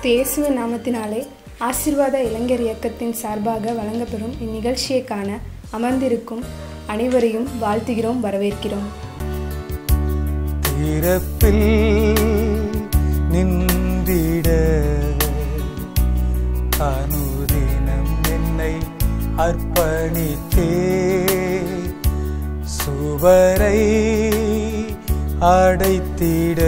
கிறிஸ்து இயேசுவின் நாமத்தினாலே ஆசீர்வாத இளைஞர் இயக்கத்தின் சார்பாக வழங்கப்பெறும் இந்நிகழ்ச்சியை காண அமர்ந்திருக்கும் அனைவரையும் வாழ்த்துகிறோம் வரவேற்கிறோம் திறப்பில் நின்றிட அனுதினம் என்னை அர்ப்பணித்தே சுவரை அடைத்திட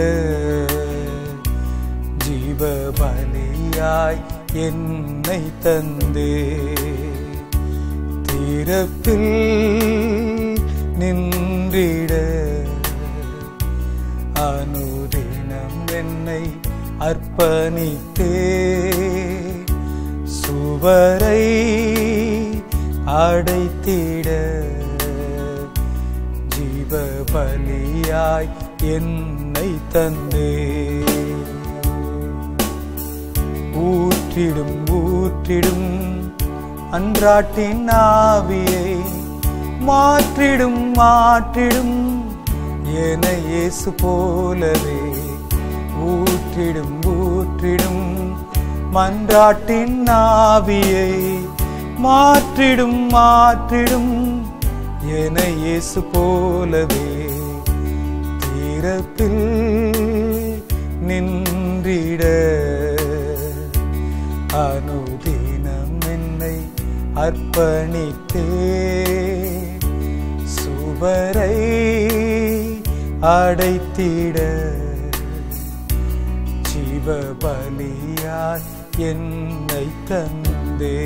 ஜீவ பலியாய் என்னை தந்தே திறப்பில் நின்றிட அனுதினம் என்னை அர்ப்பணித்தே சுவரை அடைத்திட ஜீவ பலியாய் என்னை தந்தே ஊற்றிடும் ஊற்றிடும் அன்றாட்டின் ஆவியை மாற்றிடும் மாற்றிடும் என இயேசு போலவே ஊற்றிடும் ஊற்றிடும் மன்றாட்டின் ஆவியை மாற்றிடும் மாற்றிடும் என இயேசு போலவே தீரத்தில் நின்றிட அனுதினம் என்னை அர்ப்பணித்தே சுவரை அடைத்திட ஜீவ பலியாய் என்னை தந்தே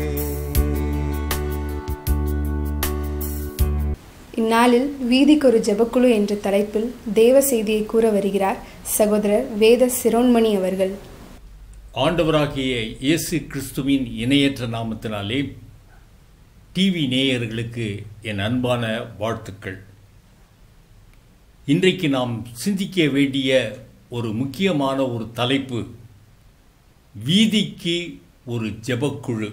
இந்நாளில் வீதிக்கு ஒரு ஜெபக்குழு என்ற தலைப்பில் தேவ செய்தியை கூற வருகிறார் சகோதரர் வேத சிரோன்மணி அவர்கள் ஆண்டவராகிய இயேசு கிறிஸ்துவின் இணையற்ற நாமத்தினாலே டிவி நேயர்களுக்கு என் அன்பான வாழ்த்துக்கள் இன்றைக்கு நாம் சிந்திக்க வேண்டிய ஒரு முக்கியமான ஒரு தலைப்பு வீதிக்கு ஒரு ஜெபக்குழு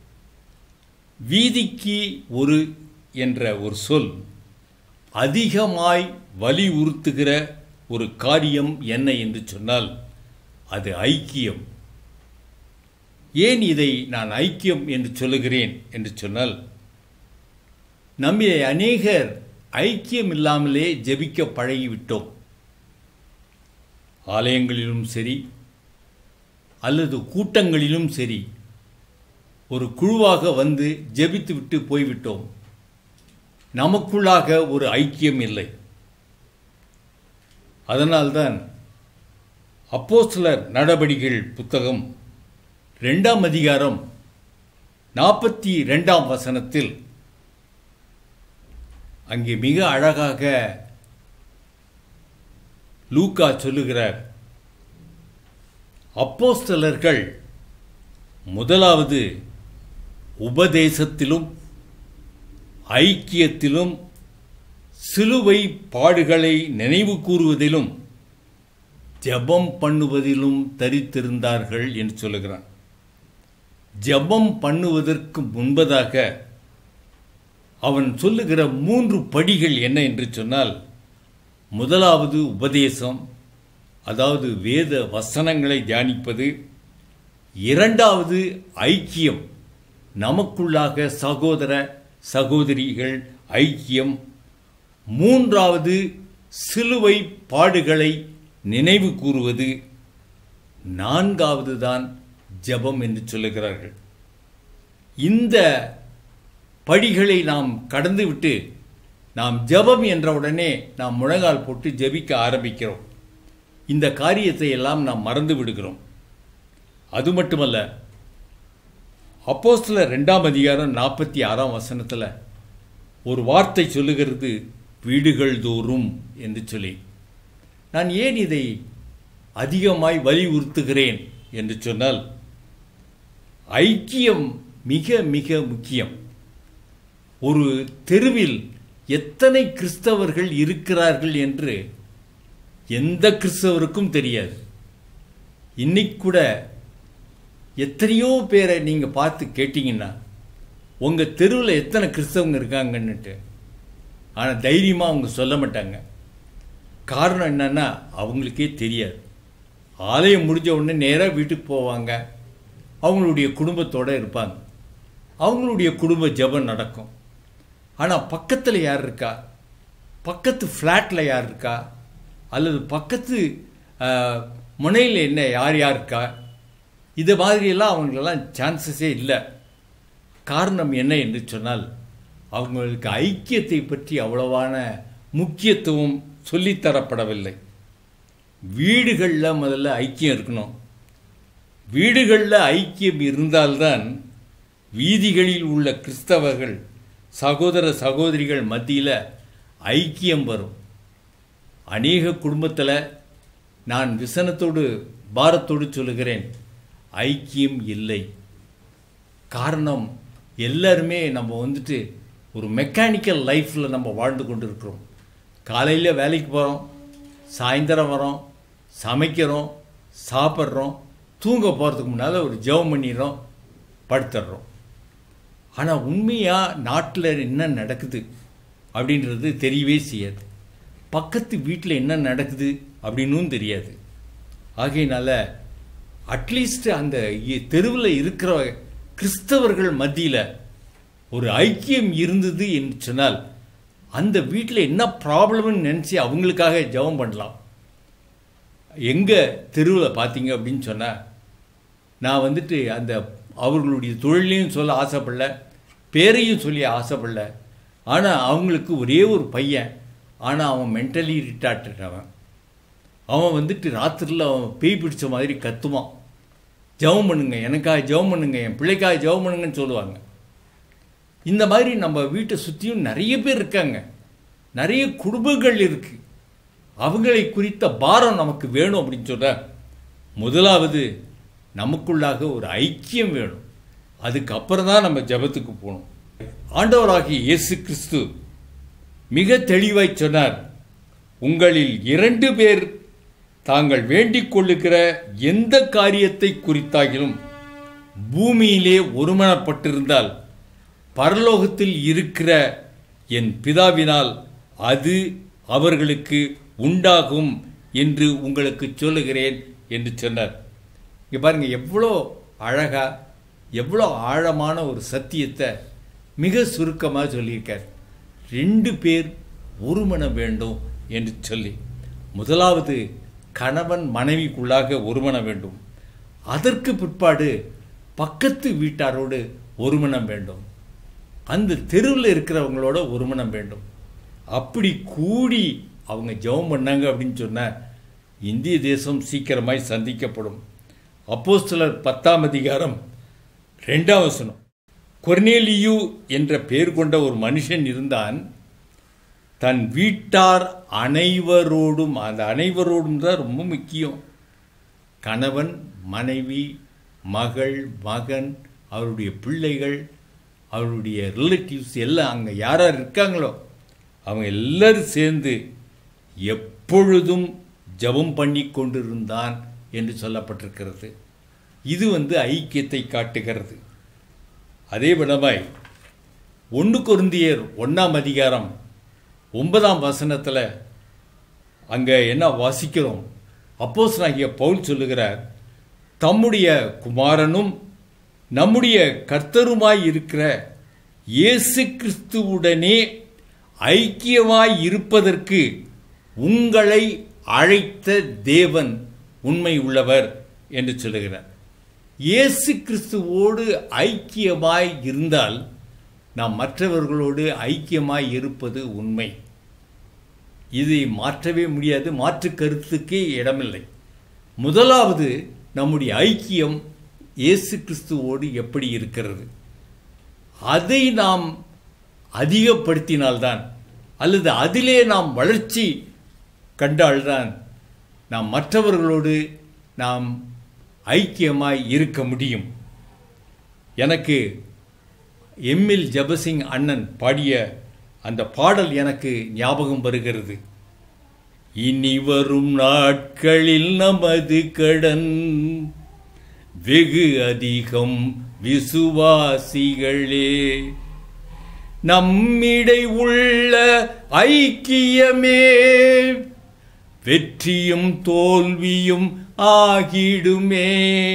வீதிக்கு ஒரு என்ற ஒரு சொல் அதிகமாய் வலியுறுத்துகிற ஒரு காரியம் என்ன என்று சொன்னால் அது ஐக்கியம் ஏன் இதை நான் ஐக்கியம் என்று சொல்லுகிறேன் என்று சொன்னால் நம்மிலே அநேகர் ஐக்கியம் இல்லாமலே ஜெபிக்க பழகிவிட்டோம் ஆலயங்களிலும் சரி அல்லது கூட்டங்களிலும் சரி ஒரு குழுவாக வந்து ஜெபித்து விட்டு போய்விட்டோம் நமக்குள்ளாக ஒரு ஐக்கியம் இல்லை அதனால்தான் அப்போஸ்தலர் நடபடிகள் புத்தகம் ரெண்டாம் அதிகாரம் நாற்பத்தி ரெண்டாம் வசனத்தில் அங்கே மிக அழகாக லூக்கா சொல்லுகிறார் அப்போஸ்தலர்கள் முதலாவது உபதேசத்திலும் ஐக்கியத்திலும் சிலுவை பாடுகளை நினைவு கூறுவதிலும் ஜெபம் பண்ணுவதிலும் தரித்திருந்தார்கள் என்று சொல்லுகிறான் ஜெபம் பண்ணுவதற்கு முன்பதாக அவன் சொல்லுகிற மூன்று படிகள் என்ன என்று சொன்னால் முதலாவது உபதேசம் அதாவது வேத வசனங்களை தியானிப்பது இரண்டாவது ஐக்கியம் நமக்குள்ளாக சகோதர சகோதரிகள் ஐக்கியம் மூன்றாவது சிலுவை பாடுகளை நினைவு கூறுவது நான்காவது தான் ஜெபம் என்று சொல்லுகிறார்கள் இந்த படிகளை நாம் கடந்துவிட்டு நாம் ஜெபம் என்றவுடனே நாம் முழங்கால் போட்டு ஜெபிக்க ஆரம்பிக்கிறோம் இந்த காரியத்தை எல்லாம் நாம் மறந்து விடுகிறோம் அது மட்டுமல்ல அப்போஸ்தலர் ரெண்டாம் அதிகாரம் நாற்பத்தி ஆறாம் வசனத்தில் ஒரு வார்த்தை சொல்லுகிறது வீடுகள் தோறும் என்று சொல்லி நான் ஏன் இதை அதிகமாய் வலியுறுத்துகிறேன் என்று சொன்னால் ஐக்கியம் மிக மிக முக்கியம் ஒரு தெருவில் எத்தனை கிறிஸ்தவர்கள் இருக்கிறார்கள் என்று எந்த கிறிஸ்தவருக்கும் தெரியாது இன்னைக்கு கூட எத்தனையோ பேரை நீங்கள் பார்த்து கேட்டிங்கன்னா உங்கள் தெருவில் எத்தனை கிறிஸ்தவங்க இருக்காங்கன்னுட்டு ஆனால் தைரியமாக அவங்க சொல்ல மாட்டாங்க காரணம் என்னன்னா அவங்களுக்கே தெரியாது ஆலயம் முடிஞ்ச உடனே நேராக வீட்டுக்கு போவாங்க அவங்களுடைய குடும்பத்தோடு இருப்பாங்க அவங்களுடைய குடும்ப ஜெபம் நடக்கும் ஆனால் பக்கத்தில் யார் இருக்கா பக்கத்து ஃப்ளாட்டில் யார் இருக்கா அல்லது பக்கத்து முனையில் என்ன யார் யார் இருக்கா இது மாதிரியெல்லாம் அவங்களெல்லாம் சான்சஸே இல்லை காரணம் என்ன என்று சொன்னால் அவங்களுக்கு ஐக்கியத்தை பற்றி அவ்வளவான முக்கியத்துவம் சொல்லித்தரப்படவில்லை வீடுகளில் முதல்ல ஐக்கியம் இருக்கணும் வீடுகளில் ஐக்கியம் இருந்தால்தான் வீதிகளில் உள்ள கிறிஸ்தவர்கள் சகோதர சகோதரிகள் மத்தியில் ஐக்கியம் வரும் அநேக குடும்பத்தில் நான் விசனத்தோடு பாரத்தோடு சொல்லுகிறேன் ஐக்கியம் இல்லை காரணம் எல்லாருமே நம்ம வந்துட்டு ஒரு மெக்கானிக்கல் லைஃப்பில் நம்ம வாழ்ந்து கொண்டு இருக்கிறோம் காலையில் வேலைக்கு போகிறோம் சாயந்தரம் வரோம் சமைக்கிறோம் சாப்பிட்றோம் தூங்க போகிறதுக்கு முன்னால் ஒரு ஜெபம் பண்ணிடுறோம் படுத்துடுறோம் ஆனால் உண்மையாக நாட்டில் என்ன நடக்குது அப்படின்றது தெரியவே செய்யாது பக்கத்து வீட்டில் என்ன நடக்குது அப்படின்னும் தெரியாது ஆகையினால அட்லீஸ்ட் அந்த தெருவில் இருக்கிற கிறிஸ்தவர்கள் மத்தியில் ஒரு ஐக்கியம் இருந்தது என்று சொன்னால் அந்த வீட்டில் என்ன ப்ராப்ளம்னு நினச்சி அவங்களுக்காக ஜெபம் பண்ணலாம் எங்கள் தெருவில் பார்த்தீங்க அப்படின்னு சொன்னால் நான் வந்துட்டு அந்த அவர்களுடைய தொழிலையும் சொல்ல ஆசைப்படல பேரையும் சொல்லி ஆசைப்படல ஆனால் அவங்களுக்கு ஒரே ஒரு பையன் ஆனால் அவன் மென்டலி ரிட்டார்டட் அவன் அவன் வந்துட்டு ராத்திரியில் அவன் பேய் பிடிச்ச மாதிரி கத்துவான் ஜெபம் பண்ணுங்க எனக்காக ஜெபம் பண்ணுங்க என் பிள்ளைக்காக ஜெபம் பண்ணுங்கன்னு சொல்லுவாங்க இந்த மாதிரி நம்ம வீட்டை சுற்றியும் நிறைய பேர் இருக்காங்க நிறைய குடும்பங்கள் இருக்கு அவங்களை குறித்த பாரம் நமக்கு வேணும் அப்படின்னு சொல்ற முதலாவது நமக்குள்ளாக ஒரு ஐக்கியம் வேணும் அதுக்கப்புறம் தான் நம்ம ஜபத்துக்கு போகணும் ஆண்டவராகிய இயேசு கிறிஸ்து மிக தெளிவாய் சொன்னார் உங்களில் இரண்டு பேர் தாங்கள் வேண்டிக் கொள்ளுகிற எந்த காரியத்தை குறித்தாகிலும் பூமியிலே ஒருமனப்பட்டிருந்தால் பரலோகத்தில் இருக்கிற என் பிதாவினால் அது அவர்களுக்கு உண்டாகும் என்று உங்களுக்கு சொல்லுகிறேன் என்று சொன்னார் இங்கே பாருங்கள் எவ்வளோ அழகா எவ்வளோ ஆழமான ஒரு சத்தியத்தை மிக சுருக்கமாக சொல்லியிருக்கார் ரெண்டு பேர் ஒருமனம் வேண்டும் என்று சொல்லி முதலாவது கணவன் மனைவிக்குள்ளாக ஒருமனம் வேண்டும் அதற்கு பிற்பாடு பக்கத்து வீட்டாரோடு ஒருமனம் வேண்டும் அந்த தெருவில் இருக்கிறவங்களோட ஒருமனம் வேண்டும் அப்படி கூடி அவங்க ஜெபம் பண்ணாங்க அப்படின்னு சொன்னால் இந்திய தேசம் சீக்கிரமாய் சந்திக்கப்படும் அப்போ சிலர் பத்தாம் அதிகாரம் ரெண்டாம் வசனம் கொர்னேலியு என்ற பெயர் கொண்ட ஒரு மனுஷன் இருந்தான் தன் வீட்டார் அனைவரோடும் அந்த அனைவரோடும் தான் ரொம்ப முக்கியம் கணவன் மனைவி மகள் மகன் அவருடைய பிள்ளைகள் அவருடைய ரிலேட்டிவ்ஸ் எல்லாம் அங்கே யார் யார் இருக்காங்களோ அவங்க எல்லாரும் சேர்ந்து எப்பொழுதும் ஜபம் பண்ணி கொண்டிருந்தான் என்று சொல்லப்பட்டிருக்கிறது இது வந்து ஐக்கியத்தை காட்டுகிறது அதே விடமாய் ஒன்று கொருந்தியர் ஒன்றாம் அதிகாரம் ஒன்பதாம் வசனத்தில் அங்கே என்ன வாசிக்கிறோம் அப்போஸ் ஆகிய பவுல் சொல்லுகிறார் தம்முடைய குமாரனும் நம்முடைய கர்த்தருமாய் இருக்கிற இயேசு கிறிஸ்துவுடனே ஐக்கியமாய் இருப்பதற்கு உங்களை அழைத்த தேவன் உண்மை உள்ளவர் என்று சொல்லுகிறார் இயேசு கிறிஸ்துவோடு ஐக்கியமாய் இருந்தால் நாம் மற்றவர்களோடு ஐக்கியமாய் இருப்பது உண்மை இதை மாற்றவே முடியாது மாற்று கருத்துக்கே இடமில்லை முதலாவது நம்முடைய ஐக்கியம் இயேசு கிறிஸ்துவோடு எப்படி இருக்கிறது அதை நாம் அதிகப்படுத்தினால்தான் அல்லது அதிலே நாம் வளர்ச்சி கண்டால்தான் நாம் மற்றவர்களோடு நாம் ஐக்கியமாய் இருக்க முடியும் எனக்கு எம்மில் ஜபசிங் அண்ணன் பாடிய அந்த பாடல் எனக்கு ஞாபகம் வருகிறது இனி வரும் நாட்களில் நமது கடன் வெகு அதிகம் விசுவாசிகளே நம்மிடை உள்ள ஐக்கியமே வெற்றியும் தோல்வியும் ஆகிடுமே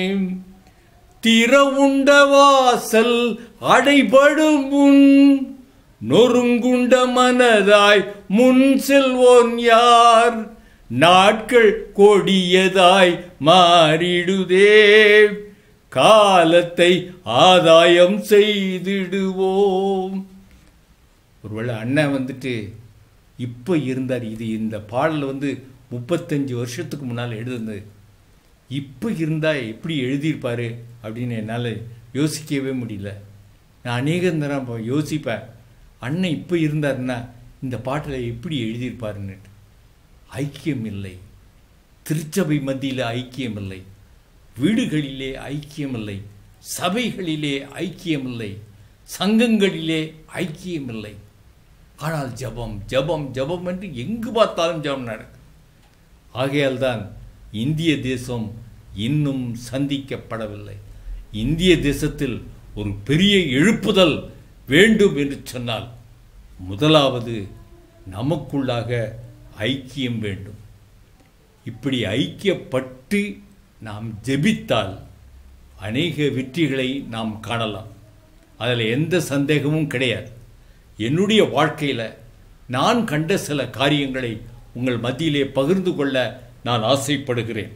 திறவுண்ட வாசல் அடைபடும் முன் நொறுங்குண்ட மனதாய் முன் செல்வோன் யார் நாட்கள் கொடியதாய் மாறிடுதே காலத்தை ஆதாயம் செய்திடுவோம் ஒருவேளை அண்ணன் வந்துட்டு இப்போ இருந்தார் இது இந்த பாடல் வந்து முப்பத்தஞ்சு வருஷத்துக்கு முன்னால் எழுதுனது இப்போ இருந்தால் எப்படி எழுதியிருப்பார் அப்படின்னு என்னால் யோசிக்கவே முடியல நான் அநேக தரம் இப்போ யோசிப்பேன் அண்ணன் இப்போ இருந்தாருன்னா இந்த பாட்டில் எப்படி எழுதியிருப்பாருன்னு ஐக்கியம் இல்லை திருச்சபை மத்தியில் ஐக்கியம் இல்லை வீடுகளிலே ஐக்கியம் இல்லை சபைகளிலே ஐக்கியம் இல்லை சங்கங்களிலே ஐக்கியம் இல்லை ஆனால் ஜபம் ஜபம் ஜபம் என்று எங்கு பார்த்தாலும் ஜபம் நடக்கும் ஆகையால் தான் இந்திய தேசம் இன்னும் சந்திக்கப்படவில்லை இந்திய தேசத்தில் ஒரு பெரிய எழுப்புதல் வேண்டும் என்று சொன்னால் முதலாவது நமக்குள்ளாக ஐக்கியம் வேண்டும் இப்படி ஐக்கியப்பட்டு நாம் ஜெபித்தால் அநேக வெற்றிகளை நாம் காணலாம் அதில் எந்த சந்தேகமும் கிடையாது என்னுடைய வாழ்க்கையில் நான் கண்ட சில காரியங்களை உங்கள் மத்தியிலே பகிர்ந்து கொள்ள நான் ஆசைப்படுகிறேன்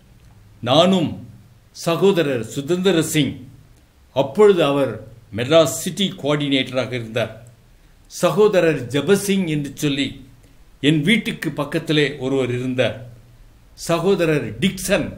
நானும் சகோதரர் சுதந்திர சிங் அப்பொழுது அவர் மெட்ராஸ் சிட்டி கோஆர்டினேட்டராக இருந்தார் சகோதரர் ஜபசிங் என்று சொல்லி என் வீட்டுக்கு பக்கத்திலே ஒருவர் இருந்தார் சகோதரர் டிக்சன்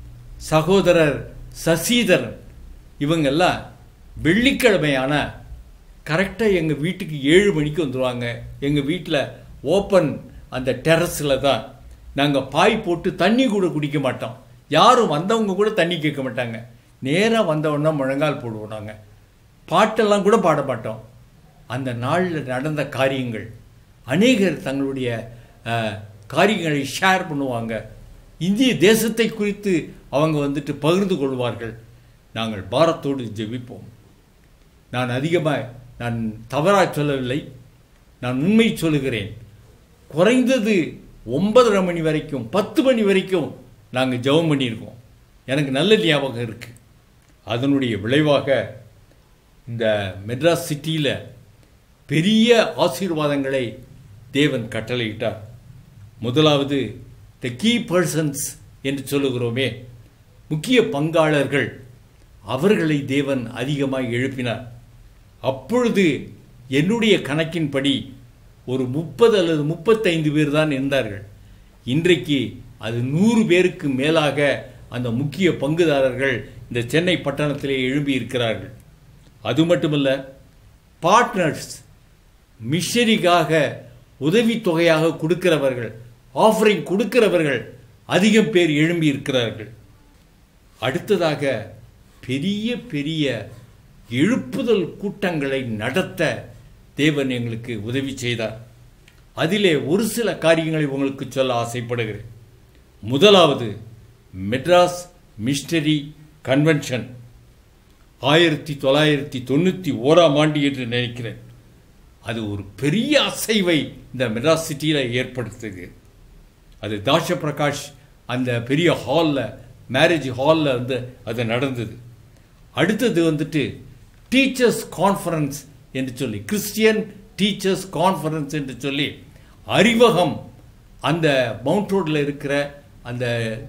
சகோதரர் சசீதரன் இவங்கெல்லாம் வெள்ளிக்கிழமையான கரெக்டாக எங்கள் வீட்டுக்கு ஏழு மணிக்கு வந்துடுவாங்க எங்கள் வீட்டில் ஓப்பன் அந்த டெரஸில் தான் நாங்கள் பாய் போட்டு தண்ணி கூட குடிக்க மாட்டோம் யாரும் வந்தவங்க கூட தண்ணி கேட்க மாட்டாங்க நேராக வந்தவொடனே முழங்கால் போடுவோம் நாங்கள் பாட்டெல்லாம் கூட பாட மாட்டோம் அந்த நாளில் நடந்த காரியங்கள் அநேகர் தங்களுடைய அஹ், காரியங்களை ஷேர் பண்ணுவாங்க இந்திய தேசத்தை குறித்து அவங்க வந்துட்டு பகிர்ந்து கொள்வார்கள் நாங்கள் பாரத்தோடு ஜெபிப்போம் நான் அதிகமாக நான் தவறாக சொல்லவில்லை நான் உண்மை சொல்லுகிறேன் குறைந்தது ஒன்பதரை மணி வரைக்கும் பத்து மணி வரைக்கும் நாங்கள் ஜெபம் பண்ணியிருக்கோம் எனக்கு நல்ல ஞாபகம் இருக்குது அதனுடைய விளைவாக இந்த மெட்ராஸ் சிட்டியில் பெரிய ஆசீர்வாதங்களை தேவன் கட்டளையிட்டார் முதலாவது த கீ பர்சன்ஸ் என்று சொல்லுகிறோமே முக்கிய பங்காளர்கள் அவர்களை தேவன் அதிகமாக எழுப்பினார் அப்பொழுது என்னுடைய கணக்கின்படி ஒரு முப்பது அல்லது முப்பத்தைந்து பேர் தான் இருந்தார்கள் இன்றைக்கு அது நூறு பேருக்கு மேலாக அந்த முக்கிய பங்குதாரர்கள் இந்த சென்னை பட்டணத்திலே எழும்பி இருக்கிறார்கள் அது மட்டுமல்ல பார்ட்னர்ஸ் மிஷரிக்காக உதவித்தொகையாக கொடுக்கிறவர்கள் ஆஃபரிங் கொடுக்கிறவர்கள் அதிகம் பேர் எழும்பி இருக்கிறார்கள் அடுத்ததாக பெரிய பெரிய எழுப்புதல் கூட்டங்களை நடத்த தேவன் எங்களுக்கு உதவி செய்தார் அதிலே ஒரு சில காரியங்களை உங்களுக்கு சொல்ல ஆசைப்படுகிறேன் முதலாவது மெட்ராஸ் மிஸ்டரி கன்வென்ஷன் ஆயிரத்தி தொள்ளாயிரத்தி தொண்ணூற்றி ஓராம் ஆண்டு என்று நினைக்கிறேன் அது ஒரு பெரிய அசைவை இந்த மெட்ராஸ் சிட்டியில் ஏற்படுத்துது அது தாஷ பிரகாஷ் அந்த பெரிய ஹாலில் மேரேஜ் ஹாலில் வந்து அது நடந்தது அடுத்தது வந்துட்டு டீச்சர்ஸ் கான்ஃபரன்ஸ் என்று சொல்லி கிறிஸ்டியன் டீச்சர்ஸ் கான்ஃபரன்ஸ் என்று சொல்லி அறிவகம் அந்த மவுண்ட் ரோட்டில் இருக்கிற அந்த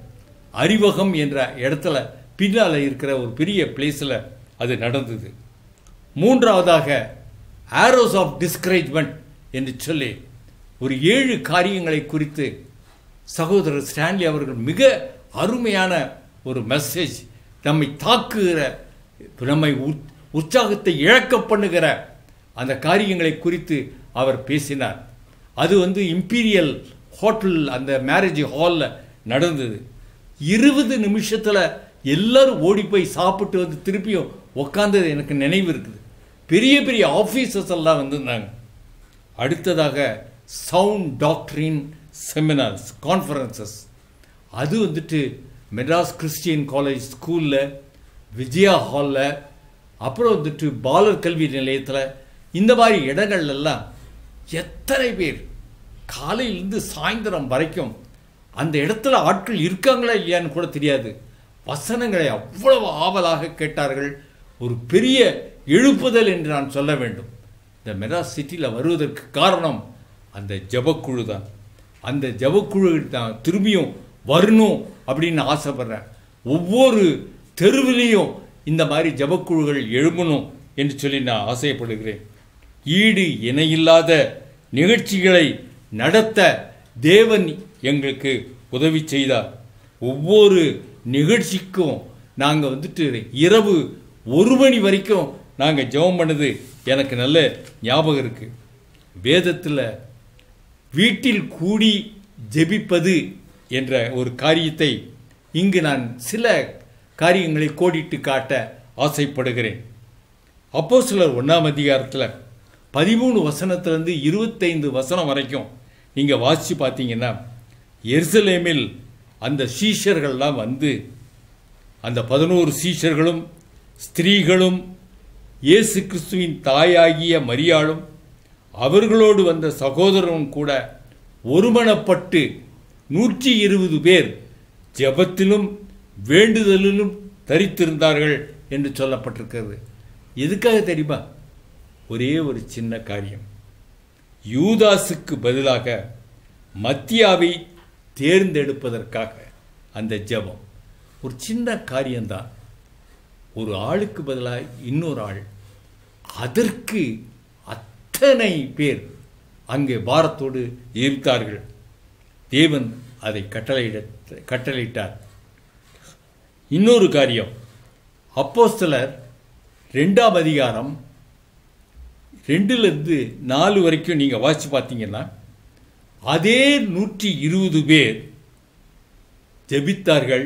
அறிவகம் என்ற இடத்துல பின்னால் இருக்கிற ஒரு பெரிய பிளேஸில் அது நடந்தது மூன்றாவதாக ஆரோஸ் ஆஃப் டிஸ்கரேஜ்மெண்ட் என்று சொல்லி ஒரு ஏழு காரியங்களை குறித்து சகோதரர் ஸ்டான்லி அவர்கள் மிக அருமையான ஒரு மெசேஜ் நம்மை தாக்குகிற நம்மை உற்- உற்சாகத்தை இழக்க பண்ணுகிற அந்த காரியங்களை குறித்து அவர் பேசினார் அது வந்து இம்பீரியல் ஹோட்டல் அந்த மேரேஜ் ஹாலில் நடந்தது இருபது நிமிஷத்தில் எல்லாரும் ஓடி போய் சாப்பிட்டு வந்து திருப்பியும் உக்காந்தது எனக்கு நினைவு இருக்குது பெரிய பெரிய ஆஃபீஸர்ஸ் எல்லாம் வந்திருந்தாங்க அடுத்ததாக சவுண்ட் டாக்டரின் செமினார்ஸ் கான்ஃபரன்சஸ் அது வந்துட்டு மெட்ராஸ் கிறிஸ்டியன் காலேஜ் ஸ்கூலில் விஜயா ஹாலில் அப்புறம் வந்துட்டு பாலர் கல்வி நிலையத்தில் இந்த மாதிரி இடங்கள்ல எல்லாம் எத்தனை பேர் காலையிலேருந்து சாயந்தரம் வரைக்கும் அந்த இடத்துல ஆட்கள் இருக்காங்களா இல்லையான்னு கூட தெரியாது வசனங்களை அவ்வளவு ஆவலாக கேட்டார்கள் ஒரு பெரிய எழுப்புதல் என்று நான் சொல்ல வேண்டும் இந்த மெட்ராஸ் சிட்டியில் வருவதற்கு காரணம் அந்த ஜபக்குழு தான் அந்த ஜபக்குழு தான் திரும்பியும் வரணும் அப்படின்னு ஆசைப்படுறேன் ஒவ்வொரு தெருவிலையும் இந்த மாதிரி ஜபக்குழுகள் எழும்பணும் என்று சொல்லி நான் ஆசைப்படுகிறேன் ஈடு இணையில்லாத நிகழ்ச்சிகளை நடத்த தேவன் எங்களுக்கு உதவி செய்தார் ஒவ்வொரு நிகழ்ச்சிக்கும் நாங்கள் வந்துட்டு இரவு ஒரு மணி வரைக்கும் நாங்கள் ஜெபம் பண்ணது எனக்கு நல்ல ஞாபகம் இருக்கு வேதத்தில் வீட்டில் கூடி ஜெபிப்பது என்ற ஒரு காரியத்தை இங்கு நான் சில காரியங்களை கோடிட்டு காட்ட ஆசைப்படுகிறேன் அப்போ சிலர் ஒன்றாம் அதிகாரத்தில் பதிமூணு வசனத்திலேருந்து இருபத்தைந்து வசனம் வரைக்கும் நீங்கள் வாசித்து பார்த்தீங்கன்னா எருசலேமில் அந்த சீஷர்கள்லாம் வந்து அந்த பதினோரு சீஷர்களும் ஸ்திரீகளும் இயேசு கிறிஸ்துவின் தாயாகிய மரியாளும் அவர்களோடு வந்த சகோதரனும் கூட ஒருமனப்பட்டு நூற்றி இருபது பேர் ஜெபத்திலும் வேண்டுதலிலும் தரித்திருந்தார்கள் என்று சொல்லப்பட்டிருக்கிறது எதுக்காக தெரியுமா ஒரே ஒரு சின்ன காரியம் யூதாசுக்கு பதிலாக மத்தியாவை தேர்ந்தெடுப்பதற்காக அந்த ஜெபம் ஒரு சின்ன காரியம்தான் ஒரு ஆளுக்கு பதிலாக இன்னொரு ஆள் அதற்கு அத்தனை பேர் அங்கே பாரத்தோடு எரித்தார்கள் தேவன் அதை கட்டளையிட கட்டளையிட்டார் இன்னொரு காரியம் அப்போஸ்தலர் ரெண்டாம் அதிகாரம் ரெண்டுலேருந்து நாலு வரைக்கும் நீங்கள் வாசித்து பார்த்தீங்கன்னா அதே நூற்றி இருபது பேர் ஜெபித்தார்கள்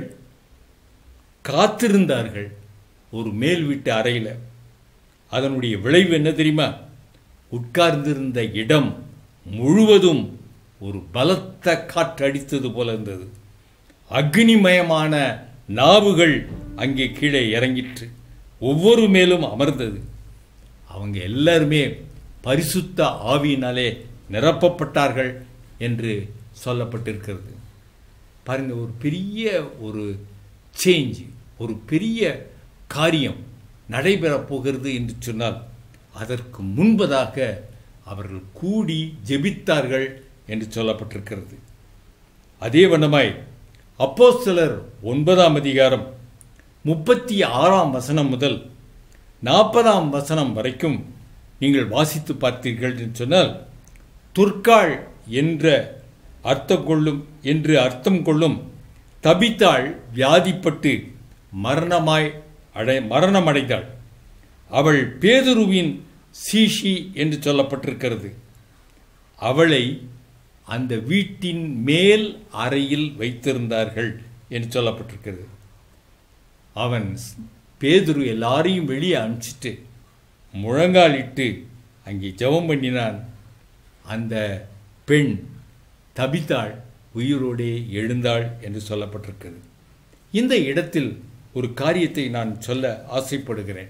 காத்திருந்தார்கள் ஒரு மேல் வீட்டு அறையில் அதனுடைய விளைவு என்ன தெரியுமா உட்கார்ந்திருந்த இடம் முழுவதும் ஒரு பலத்த காற்று அடித்தது போல இருந்தது அக்னிமயமான நாவுகள் அங்கே கீழே இறங்கிற்று ஒவ்வொரு மேலும் அமர்ந்தது அவங்க எல்லாருமே பரிசுத்த ஆவியினாலே நிரப்பப்பட்டார்கள் என்று சொல்லப்பட்டிருக்கிறது பாருங்க ஒரு பெரிய ஒரு சேஞ்ச் ஒரு பெரிய காரியம் நடைபெறப் போகிறது என்று சொன்னால் அதற்கு முன்பதாக அவர்கள் கூடி ஜெபித்தார்கள் என்று சொல்லப்பட்டிருக்கிறது அதே வண்ணமாய் அப்போஸ்தலர் ஒன்பதாம் அதிகாரம் முப்பத்தி ஆறாம் வசனம் முதல் நாற்பதாம் வசனம் வரைக்கும் நீங்கள் வாசித்து பார்த்தீர்கள் என்று சொன்னால் துர்க்காள் என்ற அர்த்தம் கொள்ளும் என்று அர்த்தம் கொள்ளும் தபித்தாள் வியாதிப்பட்டு மரணமாய் அடை மரணமடைந்தாள் அவள் பேதுருவின் சீஷி என்று சொல்லப்பட்டிருக்கிறது அவளை அந்த வீட்டின் மேல் அறையில் வைத்திருந்தார்கள் என்று சொல்லப்பட்டிருக்கிறது அவன் பேதுரு எல்லாரையும் வெளியே அனுப்பிச்சிட்டு முழங்காலிட்டு அங்கே ஜெபம் பண்ணினான் அந்த பெண் தபித்தாள் உயிரோடே எழுந்தாள் என்று சொல்லப்பட்டிருக்கிறது இந்த இடத்தில் ஒரு காரியத்தை நான் சொல்ல ஆசைப்படுகிறேன்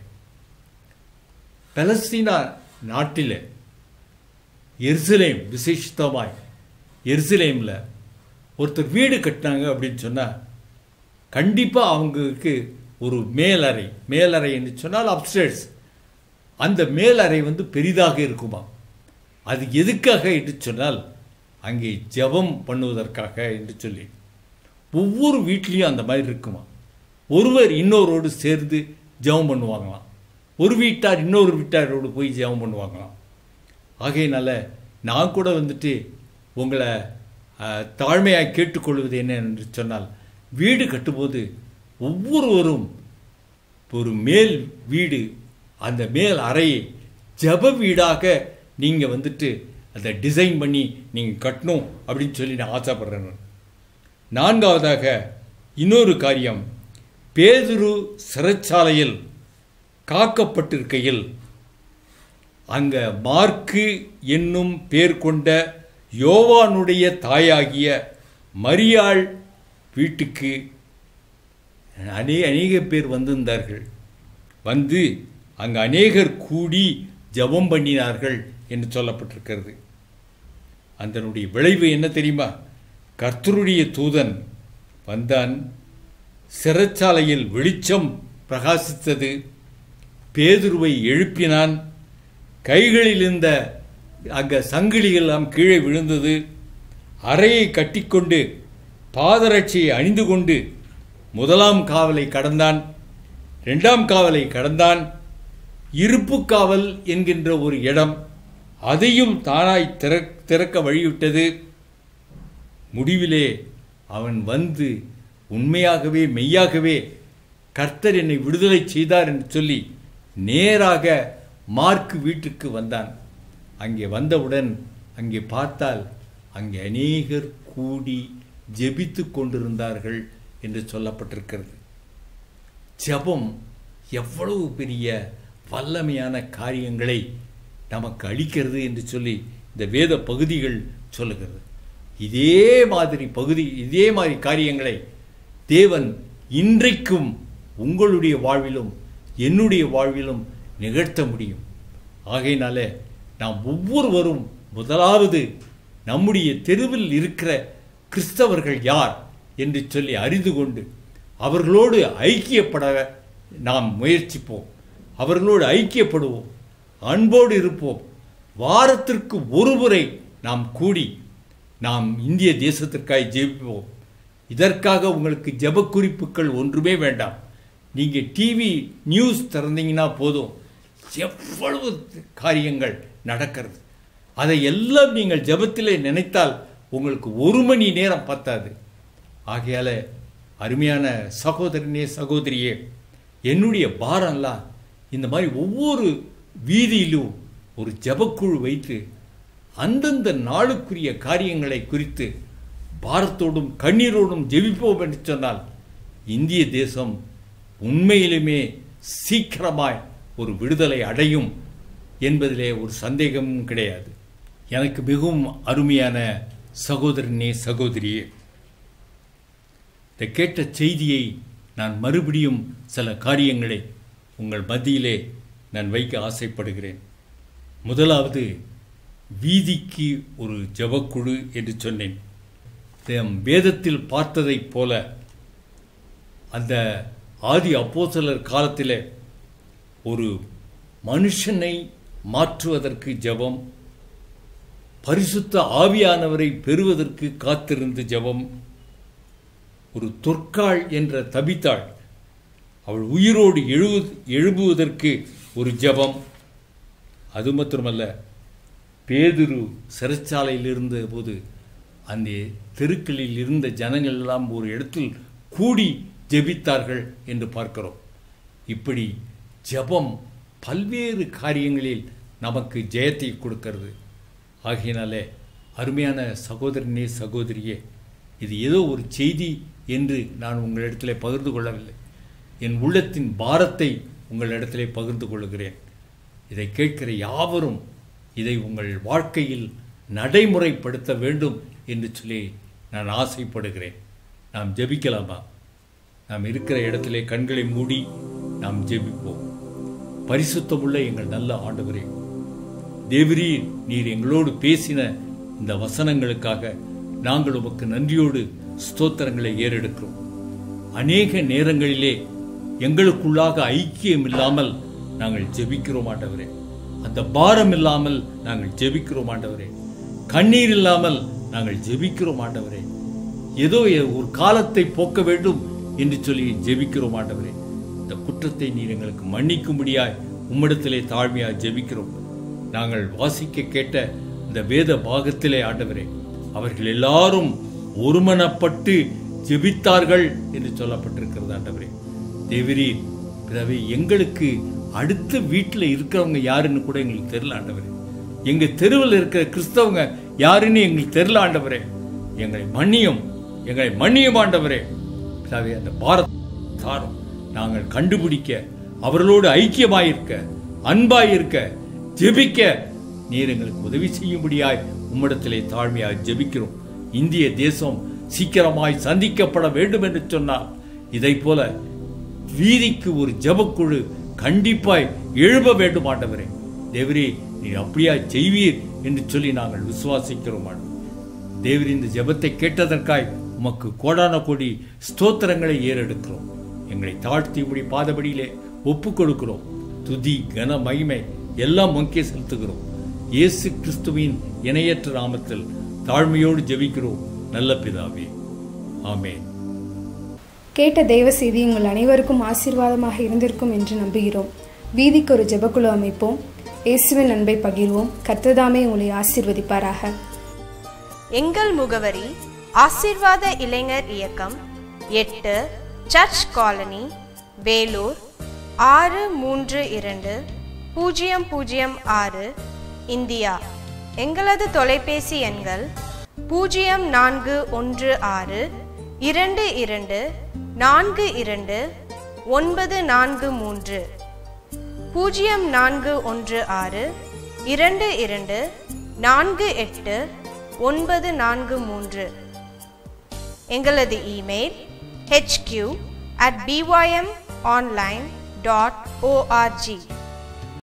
பலஸ்தீனா நாட்டில் எருசலேம் விசேஷித்தமாய் எருசலேமில் ஒருத்தர் வீடு கட்டினாங்க அப்படின்னு சொன்னால் கண்டிப்பாக அவங்களுக்கு ஒரு மேலறை மேலறை என்று சொன்னால் அப்ஸ்டேர்ஸ் அந்த மேலறை வந்து பெரிதாக இருக்குமா அது எதுக்காக என்று சொன்னால் அங்கே ஜெபம் பண்ணுவதற்காக என்று சொல்லி ஒவ்வொரு வீட்லேயும் அந்த மாதிரி இருக்குமா ஒருவர் இன்னொருவோடு சேர்ந்து ஜெபம் பண்ணுவாங்களாம் ஒரு வீட்டார் இன்னொரு வீட்டாரோடு போய் ஜெபம் பண்ணுவாங்களாம் ஆகையினால நான் கூட வந்துட்டு உங்களை தாழ்மையாக கேட்டுக்கொள்வது என்ன என்று சொன்னால் வீடு கட்டும்போது ஒவ்வொருவரும் ஒரு மேல் வீடு அந்த மேல் அறையை ஜப வீடாக நீங்கள் வந்துட்டு அதை டிசைன் பண்ணி நீங்கள் கட்டணும் அப்படின்னு சொல்லி நான் ஆசைப்படுறேன் நான். நான்காவதாக இன்னொரு காரியம் பேதுரு சிறைச்சாலையில் காக்கப்பட்டிருக்கையில் அங்க மார்க்கு என்னும் பேர் கொண்ட யோவானுடைய தாயாகிய மரியாள் வீட்டுக்கு அநே அநேக பேர் வந்திருந்தார்கள் வந்து அங்கு அநேகர் கூடி ஜெபம் பண்ணினார்கள் என்று சொல்லப்பட்டிருக்கிறது அதனுடைய விளைவு என்ன தெரியுமா கர்த்தருடைய தூதன் வந்தான் சிறைச்சாலையில் வெளிச்சம் பிரகாசித்தது பேதுருவை எழுப்பினான் கைகளில் இருந்த அங்க சங்கிலிகள் எல்லாம் கீழே விழுந்தது அறையை கட்டிக்கொண்டு பாதரட்சியை அணிந்து கொண்டு முதலாம் காவலை கடந்தான் இரண்டாம் காவலை கடந்தான் இருப்பு காவல் என்கின்ற ஒரு இடம் அதையும் தானாய் திறக் திறக்க வழிவிட்டது முடிவிலே அவன் வந்து உண்மையாகவே மெய்யாகவே கர்த்தர் என்னை விடுதலை செய்தார் என்று சொல்லி நேராக மார்க் வீட்டுக்கு வந்தான் அங்கே வந்தவுடன் அங்கே பார்த்தால் அங்கே அநேகர் கூடி ஜெபித்து கொண்டிருந்தார்கள் என்று சொல்லப்பட்டிருக்கிறது ஜெபம் எவ்வளவு பெரிய வல்லமையான காரியங்களை நமக்கு அளிக்கிறது என்று சொல்லி இந்த வேத பகுதிகள் சொல்லுகிறது இதே மாதிரி பகுதி இதே மாதிரி காரியங்களை தேவன் இன்றைக்கும் உங்களுடைய வாழ்விலும் என்னுடைய வாழ்விலும் நிகழ்த்த முடியும் ஆகையினால நாம் ஒவ்வொருவரும் முதலாவது நம்முடைய தெருவில் இருக்கிற கிறிஸ்தவர்கள் யார் என்று சொல்லி அறிந்து கொண்டு அவர்களோடு ஐக்கியப்பட நாம் முயற்சிப்போம் அவர்களோடு ஐக்கியப்படுவோம் அன்போடு இருப்போம் வாரத்திற்கு ஒரு முறை நாம் கூடி நாம் இந்திய தேசத்திற்காக ஜெபிப்போம் இதற்காக உங்களுக்கு ஜெப குறிப்புகள் ஒன்றுமே வேண்டாம் நீங்கள் டிவி நியூஸ் திறந்தீங்கன்னா போதும் எவ்வளவு காரியங்கள் நடக்கிறது அதை எல்லாம் நீங்கள் ஜெபத்திலே நினைத்தால் உங்களுக்கு ஒரு மணி நேரம் பத்தாது ஆகையால அருமையான சகோதரனே சகோதரியே என்னுடைய பாரம்லாம் இந்த மாதிரி ஒவ்வொரு வீதியிலும் ஒரு ஜெபக்குழு வைத்து அந்தந்த நாளுக்குரிய காரியங்களை குறித்து பாரத்தோடும் கண்ணீரோடும் ஜெபிப்போம் என்று சொன்னால் இந்திய தேசம் உண்மையிலுமே சீக்கிரமாய் ஒரு விடுதலை அடையும் என்பதிலே ஒரு சந்தேகமும் கிடையாது எனக்கு மிகவும் அருமையான சகோதரனே சகோதரியே இந்த கேட்ட செய்தியை நான் மறுபடியும் சில காரியங்களை உங்கள் மத்தியிலே நான் வைக்க ஆசைப்படுகிறேன் முதலாவது வீதிக்கு ஒரு ஜபக்குழு என்று சொன்னேன் நம் வேதத்தில் பார்த்ததைப் போல அந்த ஆதி அப்போஸ்தலர் காலத்தில் ஒரு மனுஷனை மாற்றுவதற்கு ஜெபம் பரிசுத்த ஆவியானவரை பெறுவதற்கு காத்திருந்து ஜெபம் ஒரு தொற்காள் என்ற தபித்தாள் அவள் உயிரோடு எழுவு எழுப்புவதற்கு ஒரு ஜெபம் அது மாத்திரமல்ல பேதுரு சிறைச்சாலையில் இருந்த போது அந்த தெருக்களில் இருந்த ஜனங்கள் எல்லாம் ஒரு இடத்தில் கூடி ஜெபித்தார்கள் என்று பார்க்கிறோம் இப்படி ஜெபம் பல்வேறு காரியங்களில் நமக்கு ஜெயத்தை கொடுக்கிறது ஆகையினாலே அருமையான சகோதரனே சகோதரியே இது ஏதோ ஒரு செய்தி என்று நான் உங்களிடத்திலே பகிர்ந்து கொள்ளவில்லை என் உள்ளத்தின் பாரத்தை உங்களிடத்திலே பகிர்ந்து கொள்கிறேன் இதை கேட்கிற யாவரும் இதை உங்கள் வாழ்க்கையில் நடைமுறைப்படுத்த வேண்டும் என்று சொல்லி நான் ஆசைப்படுகிறேன் நாம் ஜெபிக்கலாமா நாம் இருக்கிற இடத்திலே கண்களை மூடி நாம் ஜெபிப்போம் பரிசுத்தமுள்ள எங்கள் நல்ல ஆண்டவரே தேவரீர் நீர் எங்களோடு பேசின இந்த வசனங்களுக்காக நாங்கள் உமக்கு நன்றியோடு ஸ்தோத்திரங்களை ஏறெடுக்கிறோம் அநேக நேரங்களிலே எங்களுக்குள்ளாக ஐக்கியம் இல்லாமல் நாங்கள் ஜெபிக்கிறோம் ஆண்டவரே அந்த பாரம் இல்லாமல் நாங்கள் ஜெபிக்கிறோம் ஆண்டவரே கண்ணீர் இல்லாமல் நாங்கள் ஜெபிக்கிறோம் ஆண்டவரே ஏதோ ஒரு காலத்தை போக்க வேண்டும் என்று சொல்லி ஜெபிக்கிறோம் ஆண்டவரே இந்த குற்றத்தை நீர் எங்களுக்கு மன்னிக்கும்படியாய் உம்மிடத்திலே தாழ்மையாய் ஜெபிக்கிறோம் நாங்கள் வாசிக்க கேட்ட இந்த வேத பாகத்திலே ஆண்டவரே அவர்கள் எல்லாரும் ஒருமனப்பட்டு ஜெபித்தார்கள் என்று சொல்லப்பட்டிருக்கிறது ஆண்டவரே தேவரீ பிறவே எங்களுக்கு அடுத்த வீட்டில் இருக்கிறவங்க யாருன்னு கூட எங்களுக்கு தெரியல ஆண்டவரே எங்க தெருவில் இருக்கிற கிறிஸ்தவங்க யாருன்னு எங்களுக்கு தெரியல ஆண்டவரே எங்களை மன்னியும் எங்களை மன்னியும் ஆண்டவரே பிதாவே அந்த பாரத் தாரும் நாங்கள் கண்டுபிடிக்க அவர்களோடு ஐக்கியமாயிருக்க அன்பாயிருக்க ஜெபிக்க நீர் எங்களுக்கு உதவி செய்யும்படியாய் உம்மிடத்திலே தாழ்மையாய் ஜெபிக்கிறோம் இந்திய தேசம் சீக்கிரமாய் சந்திக்கப்பட வேண்டும் என்று சொன்னால் இதை போல வீதிக்கு ஒரு ஜெபக்குழு கண்டிப்பாய் எழுப வேண்டும் ஆண்டவரே தேவரே நீர் அப்படியா செய்வீர் என்று சொல்லி நாங்கள் விசுவாசிக்கிறோம் ஆண்டவரே தேவர் இந்த ஜெபத்தை கேட்டதற்காய் உமக்கு கோடான கோடி ஸ்தோத்திரங்களை ஏறெடுக்கிறோம் எங்களை தாழ்த்தி உடைய பாதபடியிலே ஒப்பு கொடுக்கிறோம் துதி கன மகிமை எல்லாம் உமக்கே செலுத்துகிறோம் இயேசு கிறிஸ்துவின் இணையற்ற நாமத்தில் தாழ்மையோடு ஜெபிக்கிறோம் நல்ல பிதாவே ஆமென் கேட்ட தெய்வ செய்தி உங்கள் அனைவருக்கும் ஆசீர்வாதமாக இருந்திருக்கும் என்று நம்புகிறோம் வீதிக்கு ஒரு ஜெபக்குழு அமைப்போம் இயேசுவின் அன்பை பகிர்வோம் கர்த்ததாமே உங்களை ஆசீர்வதிப்பாராக எங்கள் முகவரி ஆசீர்வாத இளைஞர் இயக்கம் எட்டு சர்ச் காலனி வேலூர் ஆறு மூன்று இரண்டு பூஜ்ஜியம் பூஜ்ஜியம் ஆறு இந்தியா எங்களது தொலைபேசி எண்கள் பூஜ்ஜியம் நான்கு ஒன்று ஆறு இரண்டு இரண்டு நான்கு இரண்டு ஒன்பது நான்கு மூன்று பூஜ்ஜியம் நான்கு ஒன்று ஆறு இரண்டு இரண்டு நான்கு எட்டு ஒன்பது நான்கு மூன்று எங்களது email HQ at PYM online dot O R G